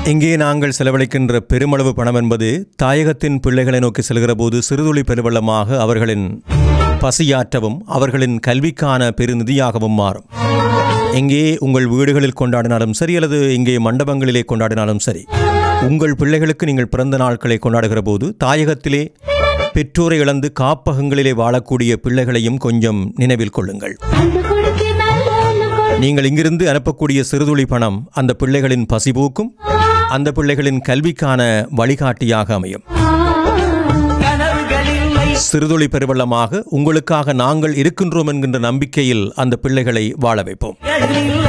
இங்கே நாங்கள் செலவழிக்கின்ற பெருமளவு பணம் என்பது தாயகத்தின் பிள்ளைகளை நோக்கி செல்கிற போது சிறுதுளி பெருவெள்ளமாக அவர்களின் பசியாற்றவும் அவர்களின் கல்விக்கான பெருநிதியாகவும் மாறும் எங்கே உங்கள் வீடுகளில் கொண்டாடினாலும் சரி அல்லது இங்கே மண்டபங்களிலே கொண்டாடினாலும் சரி உங்கள் பிள்ளைகளுக்கு நீங்கள் பிறந்த நாட்களை கொண்டாடுகிற போது தாயகத்திலே பெற்றோரை இழந்து காப்பகங்களிலே வாழக்கூடிய பிள்ளைகளையும் கொஞ்சம் நினைவில் கொள்ளுங்கள் அன்பு கொடுத்து நல்ல அன்பு கொடு. நீங்கள் இங்கிருந்து அனுப்பக்கூடிய சிறுதுளி பணம் அந்த பிள்ளைகளின் பசிபோக்கும் அந்த பிள்ளைகளின் கல்விக்கான வழிகாட்டியாக அமையும் சிறுதுளி பெருவெள்ளமாக உங்களுக்காக நாங்கள் இருக்கின்றோம் என்கின்ற நம்பிக்கையில் அந்த பிள்ளைகளை வாழ வைப்போம்